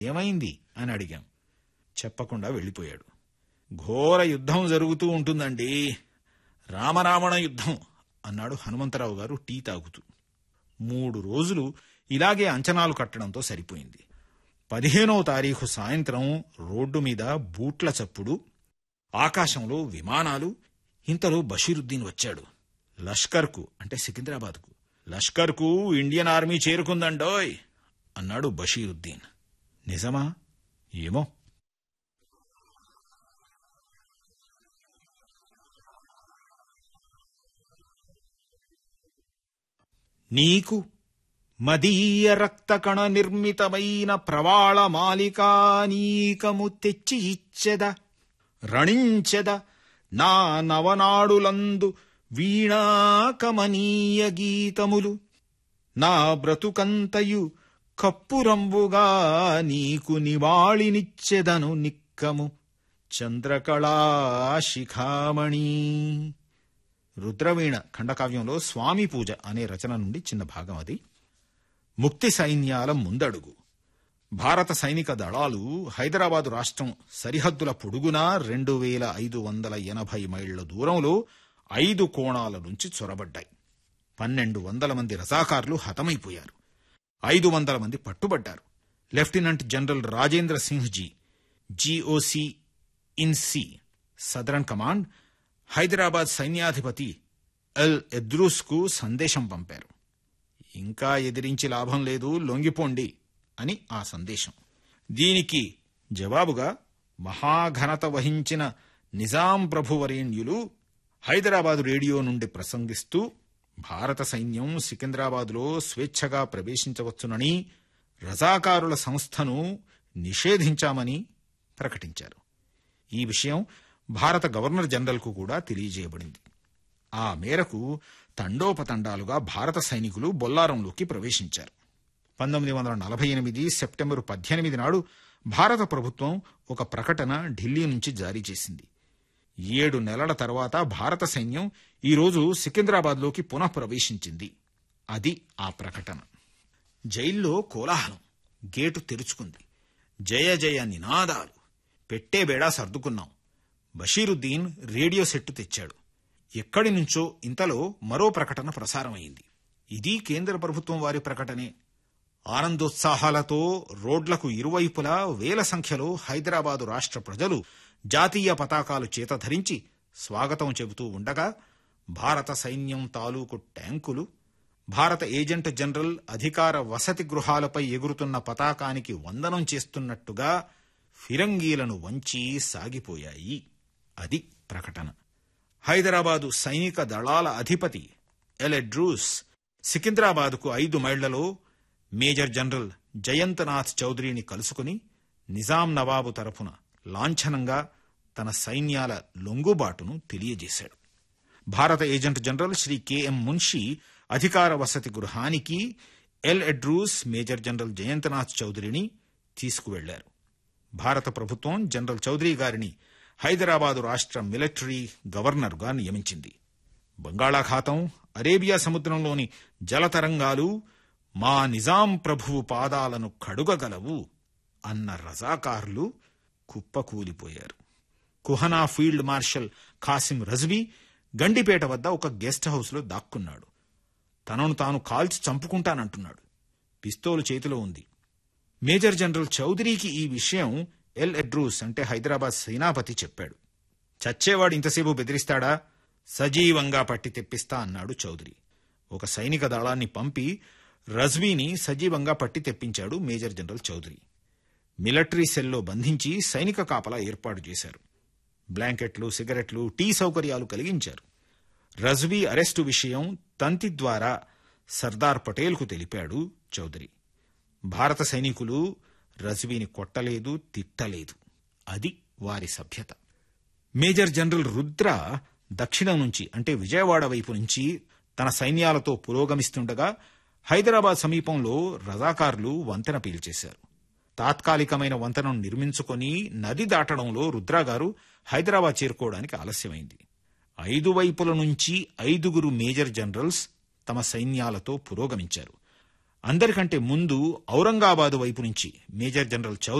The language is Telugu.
ఏమైంది అని అడిగాం చెప్పకుండా వెళ్ళిపోయాడు ఘోర యుద్ధం జరుగుతూ ఉంటుందండి రామరావణ యుద్ధం అన్నాడు హనుమంతరావు గారు టీ తాగుతూ మూడు రోజులు ఇలాగే అంచనాలు కట్టడంతో సరిపోయింది పదిహేనవ తారీఖు సాయంత్రం రోడ్డు మీద బూట్ల చప్పుడు ఆకాశంలో విమానాలు ఇంతలో బషీరుద్దీన్ వచ్చాడు లష్కర్కు అంటే సికింద్రాబాద్కు లష్కర్కు ఇండియన్ ఆర్మీ చేరుకుందండోయ్ అన్నాడు బషీరుద్దీన్ నిజమా ఏమో నీకు మదీయ రక్తకణ నిర్మితమైన ప్రవాళ మాలికానీకము తెచ్చి ఇచ్చెద రణించెద నా నవనాడులందు వీణాకమనీయ గీతములు నా బ్రతుకంతయు కప్పురంబుగా నీకు నివాళినిచ్చెదను నిక్కము చంద్రకళా శిఖామణి రుద్రవీణ ఖండకావ్యంలో స్వామి పూజ అనే రచన నుండి చిన్న భాగం అది ముక్తి సైన్యాల ముందడుగు భారత సైనిక దళాలు హైదరాబాదు రాష్ట్రం సరిహద్దుల పొడుగునా రెండు వేల ఐదు వందల ఎనభై మైళ్ల దూరంలో ఐదు కోణాల నుంచి చొరబడ్డాయి పన్నెండు వందల మంది రజాకార్లు హతమైపోయారు ఐదు వందల మంది పట్టుబడ్డారు lieutenant general Rajendra Singh ji GOC in C southern command Hyderabad సైన్యాధిపతి ఎల్ ఎద్రూస్కు సందేశం పంపారు ఇంకా ఎదిరించి లాభం లేదు లొంగిపోండి అని ఆ సందేశం దీనికి జవాబుగా మహాఘనత వహించిన నిజాం ప్రభువరేణ్యులు హైదరాబాదు రేడియో నుండి ప్రసంగిస్తూ భారత సైన్యం సికింద్రాబాదులో స్వేచ్ఛగా ప్రవేశించవచ్చునని రజాకారుల సంస్థను నిషేధించామని ప్రకటించారు ఈ విషయం భారత గవర్నర్ జనరల్కు కూడా తెలియజేయబడింది ఆ మేరకు తండోపతండాలుగా భారత సైనికులు బొల్లారంలోకి ప్రవేశించారు పంతొమ్మిది వందల నలభై ఎనిమిది సెప్టెంబరు పద్దెనిమిది నాడు భారత ప్రభుత్వం ఒక ప్రకటన ఢిల్లీ నుంచి జారీ చేసింది ఏడు నెలల తర్వాత భారత సైన్యం ఈరోజు సికింద్రాబాద్లోకి పునః ప్రవేశించింది అది ఆ ప్రకటన జైల్లో కోలాహలం గేటు తెరుచుకుంది జయ జయ నినాదాలు పెట్టే బేడా సర్దుకున్నాం బషీరుద్దీన్ రేడియో సెట్టు తెచ్చాడు ఎక్కడి నుంచో ఇంతలో మరో ప్రకటన ప్రసారమైంది ఇది కేంద్ర ప్రభుత్వం వారి ప్రకటనే ఆనందోత్సాహాలతో రోడ్లకు ఇరువైపులా వేల సంఖ్యలో హైదరాబాదు రాష్ట్ర ప్రజలు జాతీయ పతాకాలు చేత ధరించి స్వాగతం చెబుతూ ఉండగా భారత సైన్యం తాలూకు ట్యాంకులు భారత ఏజెంట్ జనరల్ అధికార వసతి గృహాలపై ఎగురుతున్న పతాకానికి వందనం చేస్తున్నట్టుగా ఫిరంగీలను వంచి సాగిపోయాయి అది ప్రకటన హైదరాబాదు సైనిక దళాల అధిపతి ఎలెడ్రూస్ సికింద్రాబాదుకు ఐదు మైళ్లలో మేజర్ జనరల్ జయంతనాథ్ చౌదరిని కలుసుకుని నిజాం నవాబు తరఫున లాంఛనంగా తన సైన్యాల లొంగుబాటును తెలియజేశాడు భారత agent general Shri KM Munshi అధికార వసతి గృహానికి ఎల్ ఎడ్రూస్ మేజర్ జనరల్ జయంతనాథ్ చౌదరిని తీసుకువెళ్లారు భారత ప్రభుత్వం జనరల్ చౌదరి గారిని హైదరాబాదు రాష్ట్ర మిలిటరీ గవర్నర్గా నియమించింది బంగాళాఖాతం అరేబియా సముద్రంలోని జలతరంగాలు మా నిజాం ప్రభువు పాదాలను కడుగగలవు అన్న రజాకార్లు కుప్పకూలిపోయారు కుహనా ఫీల్డ్ మార్షల్ ఖాసిం రజ్వీ గండిపేట వద్ద ఒక గెస్ట్ హౌస్లో దాక్కున్నాడు తనను తాను కాల్చి చంపుకుంటానంటున్నాడు పిస్తోలు చేతిలో ఉంది మేజర్ జనరల్ చౌదరికి ఈ విషయం ఎల్ ఎడ్రూస్ అంటే హైదరాబాద్ సేనాపతి చెప్పాడు చచ్చేవాడు ఇంతసేపు బెదిరిస్తాడా సజీవంగా పట్టి తెప్పిస్తా అన్నాడు చౌదరి ఒక సైనిక దళాన్ని పంపి రజ్వీని సజీవంగా పట్టి తెప్పించాడు మేజర్ జనరల్ చౌదరి మిలిటరీ సెల్లో బంధించి సైనిక కాపలా ఏర్పాటు చేశారు బ్లాంకెట్లు సిగరెట్లు టీ సౌకర్యాలు కలిగించారు రజ్వీ అరెస్టు విషయం తంతి ద్వారా సర్దార్ పటేల్కు తెలిపాడు చౌదరి భారత సైనికులు రజ్వీని కొట్టలేదు తిట్టలేదు అది వారి సభ్యత మేజర్ జనరల్ రుద్ర దక్షిణం నుంచి అంటే విజయవాడ వైపు నుంచి తన సైన్యాలతో పురోగమిస్తుండగా హైదరాబాద్ సమీపంలో రజాకార్లు వంతెన పీల్చేశారు తాత్కాలికమైన వంతెనను నిర్మించుకొని నది దాటడంలో రుద్రాగారు హైదరాబాద్ చేరుకోవడానికి ఆలస్యమైంది ఐదు వైపుల నుంచి ఐదుగురు మేజర్ జనరల్స్ తమ సైన్యాలతో పురోగమించారు అందరికంటే ముందు ఔరంగాబాదు వైపు నుంచి మేజర్ జనరల్ చౌదరి